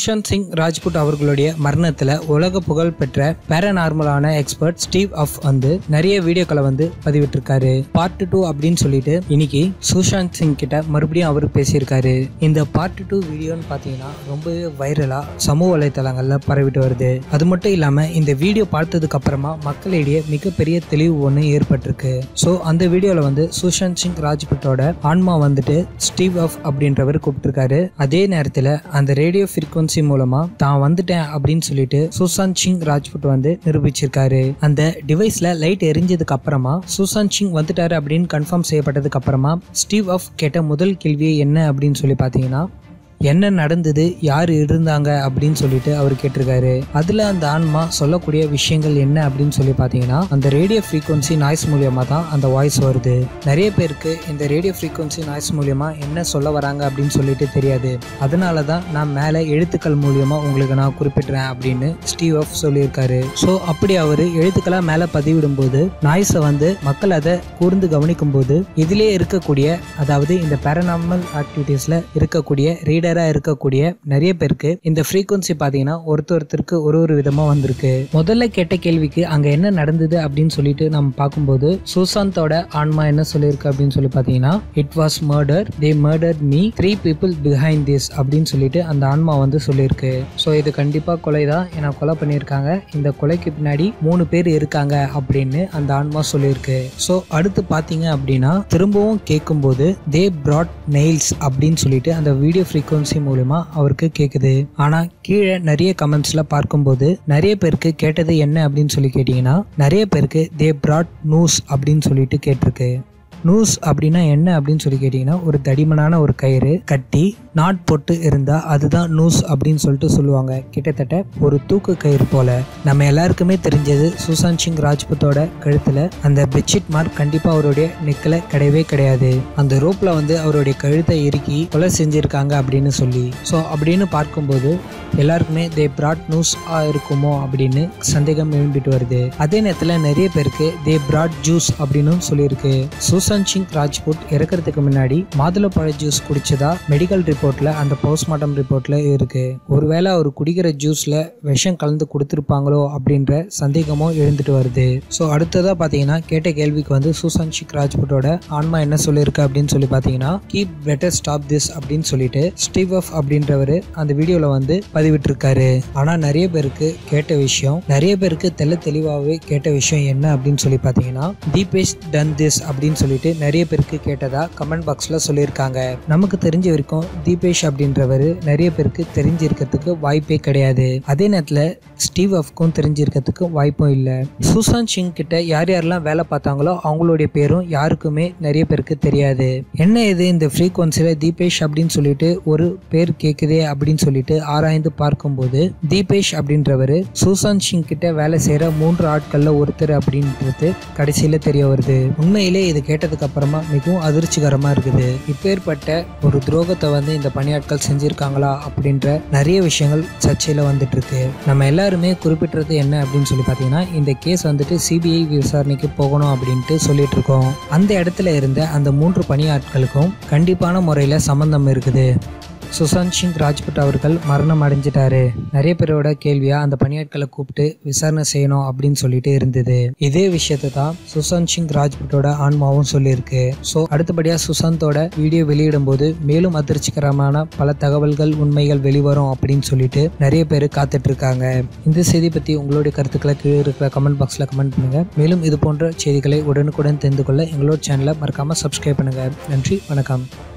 சுஷாந்த் சிங் ராஜ்புட் அவர்களுடைய மரணத்துல உலக புகழ் பெற்ற பேரநார்மலான எக்ஸ்பர்ட் ஸ்டீவ் அஃப் வந்து நிறைய வீடியோக்களை வந்து பதிவிட்டிருக்காரு பார்ட் டூ அப்படின்னு சொல்லிட்டு இன்னைக்கு சுஷாந்த் சிங் கிட்ட மறுபடியும் அவர் பேசியிருக்காரு இந்த பார்ட் டூ வீடியோன்னு பார்த்தீங்கன்னா ரொம்பவே வைரலா சமூக வலைத்தளங்கள்ல பரவிட்டு வருது அது மட்டும் இல்லாம இந்த வீடியோ பார்த்ததுக்கு அப்புறமா மக்களிடையே மிகப்பெரிய தெளிவு ஒன்று ஏற்பட்டிருக்கு ஸோ அந்த வீடியோவில் வந்து சுஷாந்த் சிங் ராஜ்புட்டோட ஆன்மா வந்துட்டு ஸ்டீவ் அஃப் அப்படின்றவர் கூப்பிட்டிருக்காரு அதே நேரத்தில் அந்த ரேடியோ ஃப்ரீக்வன்சி மூலமா தான் வந்துட்டேன் அப்படின்னு சொல்லிட்டு சுஷாந்த் சிங் ராஜ்புட் வந்து நிரூபிச்சிருக்காரு அந்த டிவைஸ்ல லைட் எரிஞ்சதுக்கு அப்புறமா சுஷாந்த் சிங் வந்துட்டாரு அப்படின்னு கன்ஃபார்ம் செய்யப்பட்டதுக்கு அப்புறமா ஸ்டீவ் அஃப் கேட்ட முதல் கேள்வி என்ன அப்படின்னு சொல்லி பார்த்தீங்கன்னா என்ன நடந்தது யார் இருந்தாங்க அப்படின்னு சொல்லிட்டு அவர் கேட்டிருக்காரு அதுல அந்த ஆன்மா சொல்லக்கூடிய விஷயங்கள் என்ன அப்படின்னு சொல்லி பார்த்தீங்கன்னா அந்த ரேடியோ ஃப்ரீக்வன்சி நாய்ஸ் மூலியமா தான் அந்த வாய்ஸ் வருது நிறைய பேருக்கு இந்த ரேடியோ ஃப்ரீக்வன்சி நாய்ஸ் மூலியமா என்ன சொல்ல வராங்க அப்படின்னு சொல்லிட்டு தெரியாது அதனால தான் நான் மேலே எழுத்துக்கள் மூலியமா உங்களுக்கு நான் குறிப்பிடுறேன் அப்படின்னு ஸ்டீவ் ஆஃப் சொல்லியிருக்காரு ஸோ அப்படி அவர் எழுத்துக்களாக மேலே பதிவிடும் போது நாய்ஸை வந்து மக்கள் அதை கூர்ந்து கவனிக்கும் போது இதிலே இருக்கக்கூடிய அதாவது இந்த பேரனாமல் ஆக்டிவிட்டீஸ்ல இருக்கக்கூடிய ரீடரா இருக்கக்கூடிய நிறைய பேருக்கு இந்த ஃப்ரீக்வன்சி பாத்தீங்கன்னா ஒருத்தர் ஒருத்தருக்கு ஒரு ஒரு விதமா வந்திருக்கு முதல்ல கேட்ட கேள்விக்கு அங்க என்ன நடந்தது அப்படின்னு சொல்லிட்டு நம்ம பார்க்கும்போது சுசாந்தோட ஆன்மா என்ன சொல்லியிருக்கு அப்படின்னு சொல்லி பாத்தீங்கன்னா it was murder they murder me three people behind this அப்படின்னு சொல்லிட்டு அந்த ஆன்மா வந்து சொல்லியிருக்கு ஸோ இது கண்டிப்பா கொலை தான் ஏன்னா கொலை பண்ணியிருக்காங்க இந்த கொலைக்கு பின்னாடி மூணு பேர் இருக்காங்க அப்படின்னு அந்த ஆன்மா சொல்லியிருக்கு ஸோ அடுத்து பார்த்தீங்க அப்படின்னா திரும்பவும் கேட்கும்போது தே பிராட் நெயில்ஸ் அப்படின்னு சொல்லிட்டு அந்த வீடியோ ஃப்ரீக்வன்சி மூலமா அவருக்கு கேட்குது ஆனால் கீழே நிறைய கமெண்ட்ஸ்ல பார்க்கும்போது நிறைய பேருக்கு கேட்டது என்ன அப்படின்னு சொல்லி கேட்டிங்கன்னா நிறைய பேருக்கு தே பிராட் நூஸ் அப்படின்னு சொல்லிட்டு கேட்டிருக்கு நூஸ் அப்படின்னா என்ன அப்படின்னு சொல்லி கேட்டிங்கன்னா ஒரு தடிமனான ஒரு கயிறு கட்டி நாட் போட்டு இருந்தா அதுதான் நூஸ் அப்படின்னு சொல்லிட்டு சொல்லுவாங்க கிட்டத்தட்ட ஒரு தூக்கு கயிறு போல நம்ம எல்லாருக்குமே தெரிஞ்சது சுசாந்த் சிங் ராஜ்புத்தோட கழுத்துல அந்த பெட்ஷீட் மார்க் கண்டிப்பா அவருடைய நெக்கில் கிடையவே கிடையாது அந்த ரோப்ல வந்து அவருடைய கழுத்தை இறுக்கி கொலை செஞ்சிருக்காங்க அப்படின்னு சொல்லி ஸோ அப்படின்னு பார்க்கும்போது எல்லாருக்குமே தே பிராட் நியூஸ் ஆ இருக்குமோ அப்படின்னு சந்தேகம் எழும்பிட்டு வருது அதே நேரத்தில் நிறைய பேருக்கு தே பிராட் ஜூஸ் அப்படின்னு சொல்லியிருக்கு சுசாந்த் சிங் ராஜ்புட் இறக்கிறதுக்கு முன்னாடி மாதுளப்பழ ஜூஸ் குடிச்சதா மெடிக்கல் ரிப்போர்ட்ல அந்த போஸ்ட்மார்ட்டம் ரிப்போர்ட்ல இருக்கு ஒருவேளை அவர் குடிக்கிற ஜூஸ்ல விஷம் கலந்து கொடுத்துருப்பாங்களோ அப்படின்ற சந்தேகமும் எழுந்துட்டு வருது ஸோ அடுத்ததா பார்த்தீங்கன்னா கேட்ட கேள்விக்கு வந்து சுசாந்த் சிங் ராஜ்புட்டோட ஆன்மா என்ன சொல்லியிருக்கு அப்படின்னு சொல்லி பார்த்தீங்கன்னா கீப் பெட்டர் ஸ்டாப் திஸ் அப்படின்னு சொல்லிட்டு ஸ்டீவ் அஃப் அப்படின்றவர் அந்த வீடியோவில் வந்து பதிவிட்டிருக்காரு ஆனால் நிறைய பேருக்கு கேட்ட விஷயம் நிறைய பேருக்கு தெல்ல தெளிவாகவே கேட்ட விஷயம் என்ன அப்படின்னு சொல்லி பார்த்தீங்கன்னா தீபேஷ் டன் திஸ் அப்படின்னு சொல்லிட்டு நிறைய பேருக்கு கேட்டதா கமெண்ட் பாக்ஸில் சொல்லியிருக்காங்க நமக்கு தெரிஞ்ச வரைக்கும் தீபேஷ் அப்படின்றவர் நிறைய பேருக்கு தெரிஞ்சிருக்கிறதுக்கு வாய்ப்பே கிடையாது அதே நேரத்தில் ஸ்டீவ் அஃப்க்கும் தெரிஞ்சிருக்கிறதுக்கு வாய்ப்பும் இல்லை சுசாந்த் சிங் கிட்ட யார் யாரெல்லாம் வேலை பார்த்தாங்களோ அவங்களுடைய பேரும் யாருக்குமே நிறைய பேருக்கு தெரியாது என்ன இது இந்த ஃப்ரீக்வன்சியில் தீபேஷ் அப்படின்னு சொல்லிட்டு ஒரு பேர் கேட்குதே அப்படின்னு சொல்லிட்டு ஆராய்ந்து பார்க்கும்போது தீபேஷ் அப்படின்றவர் சுசாந்த் சிங் கிட்ட வேலை செய்கிற மூன்று ஆட்களில் ஒருத்தர் அப்படின்றது கடைசியில் தெரிய வருது உண்மையிலே இது கேட்டதுக்கு அப்புறமா மிகவும் அதிர்ச்சிகரமா இருக்குது இப்பேற்பட்ட ஒரு துரோகத்தை வந்து இந்த பணியாட்கள் செஞ்சிருக்காங்களா அப்படின்ற நிறைய விஷயங்கள் சர்ச்சையில வந்துட்டு இருக்கு நம்ம எல்லாருமே குறிப்பிட்டது என்ன அப்படின்னு சொல்லி பார்த்தீங்கன்னா இந்த கேஸ் வந்துட்டு சிபிஐ விசாரணைக்கு போகணும் அப்படின்ட்டு சொல்லிட்டு இருக்கோம் அந்த இடத்துல இருந்த அந்த மூன்று பணியாட்களுக்கும் கண்டிப்பான முறையில் சம்பந்தம் இருக்குது சுசாந்த் சிங் ராஜ்புட் அவர்கள் மரணம் அடைஞ்சிட்டாரு நிறைய பேரோட கேள்வியா அந்த பணியாட்களை கூப்பிட்டு விசாரணை செய்யணும் அப்படின்னு சொல்லிட்டு இருந்தது இதே விஷயத்தை தான் சுசாந்த் சிங் ராஜ்புட்டோட ஆன்மாவும் சொல்லியிருக்கு ஸோ அடுத்தபடியா சுசாந்தோட வீடியோ வெளியிடும் போது மேலும் அதிர்ச்சிகரமான பல தகவல்கள் உண்மைகள் வெளிவரும் அப்படின்னு சொல்லிட்டு நிறைய பேர் காத்துட்டு இருக்காங்க இந்த செய்தி பத்தி உங்களுடைய கருத்துக்களை கீழே இருக்கிற கமெண்ட் பாக்ஸ்ல கமெண்ட் பண்ணுங்க மேலும் இது போன்ற செய்திகளை உடனுக்குடன் தெரிந்து கொள்ள எங்களோட சேனலை மறக்காம சப்ஸ்கிரைப் பண்ணுங்க நன்றி வணக்கம்